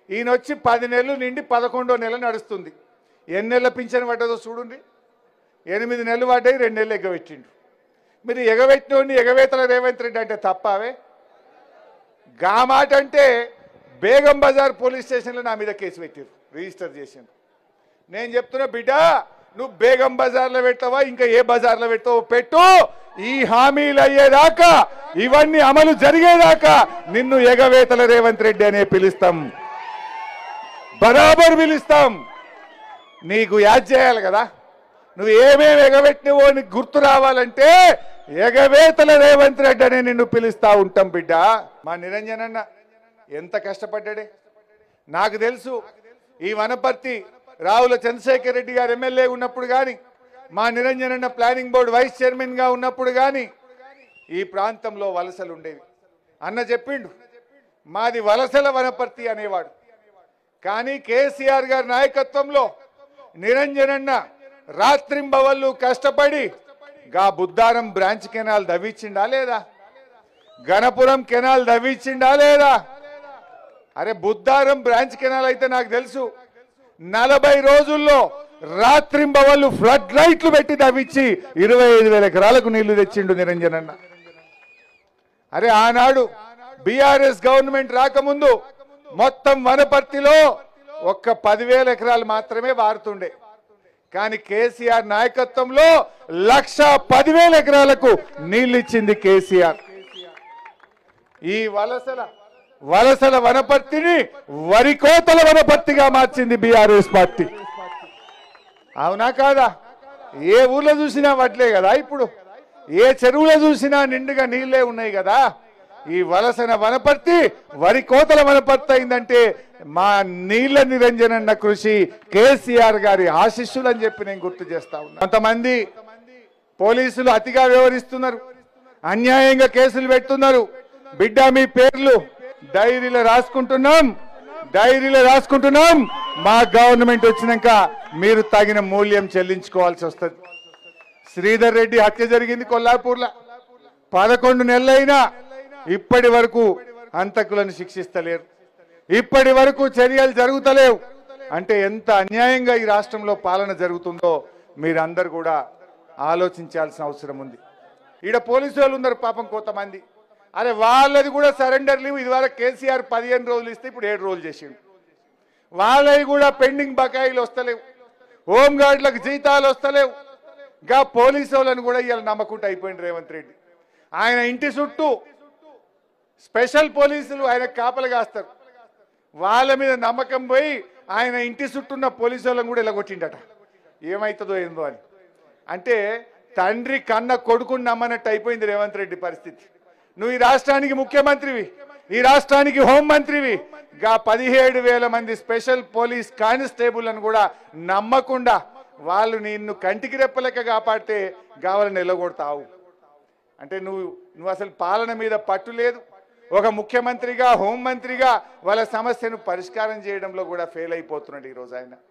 ఈయన వచ్చి పది నెలలు నిండి పదకొండో నెల నడుస్తుంది ఎన్ని నెలల పింఛన్ పడ్డదో చూడండి ఎనిమిది నెలలు పడ్డాయి రెండు నెలలు ఎగబెట్టిండు మీరు ఎగబెట్టినోడిని ఎగవేతల రేవంత్ రెడ్డి అంటే తప్పావే గా మాట అంటే బేగం బజార్ పోలీస్ స్టేషన్లో నా మీద కేసు పెట్టారు రిజిస్టర్ చేసిండు నేను చెప్తున్నా బిడ్డ నువ్వు బేగం బజార్లో పెట్టావా ఇంకా ఏ బజార్లో పెట్టావో పెట్టు ఈ హామీలు అయ్యేదాకా ఇవన్నీ అమలు జరిగేదాకా నిన్ను ఎగవేతల రేవంత్ రెడ్డి అనే పిలుస్తాం బరాబర్ పిలుస్తాం నీకు యాద్ చేయాలి కదా నువ్వు ఏమేమి ఎగబెట్టినవో నీకు గుర్తు రావాలంటే ఎగవేతల రేవంత్ రెడ్డి అనే నిన్ను పిలుస్తా ఉంటాం బిడ్డ మా నిరంజన్ అన్న ఎంత కష్టపడ్డాడే నాకు తెలుసు ఈ వనపర్తి రావుల చంద్రశేఖర్ రెడ్డి గారు ఎమ్మెల్యే ఉన్నప్పుడు కానీ మా నిరంజన్ అన్న ప్లానింగ్ బోర్డు వైస్ చైర్మన్ గా ఉన్నప్పుడు కానీ ఈ ప్రాంతంలో వలసలు ఉండేవి అన్న చెప్పిండు మాది వలసల వనపర్తి అనేవాడు కానీ కేసీఆర్ గారి నాయకత్వంలో నిరంజనన్న రాత్రింబవళ్ళు కష్టపడి గా బుద్ధారం బ్రాంచ్ కెనాల్ దవ్విచ్చిండా లేదా గణపురం కెనాల్ దవ్విచ్చిండా లేదా అరే బుద్ధారం బ్రాంచ్ కెనాల్ అయితే నాకు తెలుసు నలభై రోజుల్లో రాత్రింబవళ్ళు ఫ్లడ్ లైట్లు పెట్టి దవ్విచ్చి ఇరవై ఐదు వేల ఎకరాలకు నీళ్లు తెచ్చిండు నిరంజనన్న అరే ఆనాడు బీఆర్ఎస్ గవర్నమెంట్ రాకముందు మొత్తం వనపర్తిలో ఒక్క పదివేల ఎకరాలు మాత్రమే వారుతుండే కానీ కేసీఆర్ నాయకత్వంలో లక్ష పదివేల ఎకరాలకు నీళ్లు ఇచ్చింది కేసీఆర్ ఈ వలసల వలసల వనపర్తిని వరికోతల వనపర్తిగా మార్చింది బీఆర్ఎస్ పార్టీ అవునా కాదా ఏ ఊర్లో చూసినా వడ్లే కదా ఇప్పుడు ఏ చెరువులో చూసినా నిండుగా నీళ్ళే ఉన్నాయి కదా ఈ వలసన వనపర్తి వరి కోతల వనపర్తి అయిందంటే మా నీళ్ల నిరంజనన్న కృషి కేసీఆర్ గారి ఆశిష్యులు అని చెప్పి నేను గుర్తు చేస్తా ఉన్నా కొంతమంది పోలీసులు అతిగా వ్యవహరిస్తున్నారు అన్యాయంగా కేసులు పెడుతున్నారు బిడ్డ మీ పేర్లు డైరీలో రాసుకుంటున్నాం డైరీలో రాసుకుంటున్నాం మా గవర్నమెంట్ వచ్చినాక మీరు తగిన మూల్యం చెల్లించుకోవాల్సి వస్తుంది శ్రీధర్ రెడ్డి హత్య జరిగింది కొల్లాపూర్లో పదకొండు నెలలైనా ఇప్పటి వరకు హంతకులను శిక్షిస్తలేరు ఇప్పటి వరకు చర్యలు జరుగుతలేవు అంటే ఎంత అన్యాయంగా ఈ రాష్ట్రంలో పాలన జరుగుతుందో మీరందరూ కూడా ఆలోచించాల్సిన అవసరం ఉంది ఈడ పోలీసు వాళ్ళు ఉన్నారు పాపం కొంతమంది అరే వాళ్ళది కూడా సరెండర్ లీవ్ ఇదివరకు కేసీఆర్ పదిహేను రోజులు ఇస్తే ఇప్పుడు ఏడు రోజులు చేసిండు వాళ్ళవి కూడా పెండింగ్ బకాయిలు వస్తలేవు హోంగార్డులకు జీతాలు వస్తలేవు గా పోలీసు వాళ్ళని కూడా ఇవాళ నమ్మకుంటూ అయిపోయింది రేవంత్ రెడ్డి ఆయన ఇంటి చుట్టూ స్పెషల్ పోలీసులు ఆయన కాపలు కాస్తారు వాళ్ళ మీద నమ్మకం పోయి ఆయన ఇంటి చుట్టూ ఉన్న పోలీసు వాళ్ళని కూడా ఇలా కొట్టిండట ఏమవుతుందో ఏందో అని అంటే తండ్రి కన్న కొడుకుని నమ్మనట్టు అయిపోయింది రేవంత్ రెడ్డి పరిస్థితి నువ్వు ఈ రాష్ట్రానికి ముఖ్యమంత్రివి ఈ రాష్ట్రానికి హోంమంత్రివి గా పదిహేడు వేల మంది స్పెషల్ పోలీస్ కానిస్టేబుల్ అని కూడా నమ్మకుండా వాళ్ళు నిన్ను కంటికి రెప్పలెక్క కాపాడితే గావాలని నిలగొడతావు అంటే నువ్వు నువ్వు అసలు పాలన మీద పట్టు లేదు ఒక ముఖ్యమంత్రిగా హోంమంత్రిగా వాళ్ళ సమస్యను పరిష్కారం చేయడంలో కూడా ఫెయిల్ అయిపోతున్నాడు ఈరోజు ఆయన